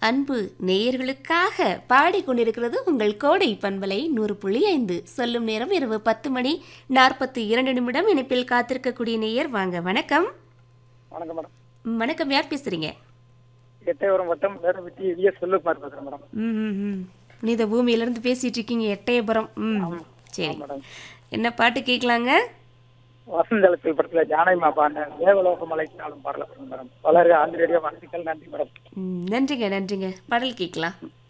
அன்பு நேயர்களுக்காக பாடிக்கொண்டிருக்கிறது உங்கள் கோடை பண்பலை நூறு புள்ளி ஐந்து சொல்லும் நேரம் இரவு பத்து மணி நாற்பத்தி இரண்டு நிமிடம் இணைப்பில் காத்திருக்கக்கூடிய நேயர் வாங்க வணக்கம் வணக்கம் மேடம் ம், வணக்கம் யார் பேசுறீங்க எட்டயபுரம் வட்டம் வேடவெட்டி விஎஸ் செல்லுக்குமார் பேசுறேன் மேடம் ம் ம் ம் புனித பூமியிலிருந்து பேசிட்டு இருக்கீங்க எட்டயபுரம் ம் சரி மேடம் என்ன பாட்டு கேட்கலாங்க வசந்தளத்தில் படத்துல ஜானகிமா பாண்ட தேவலோக மலைக்காலும் பாடல மேடம் வளர்க ஆந்திரேடியோ வாழ்த்துக்கள் நன்றி மேடம் ம், நன்றிங்க நன்றிங்க பாடல் கேட்கலாம்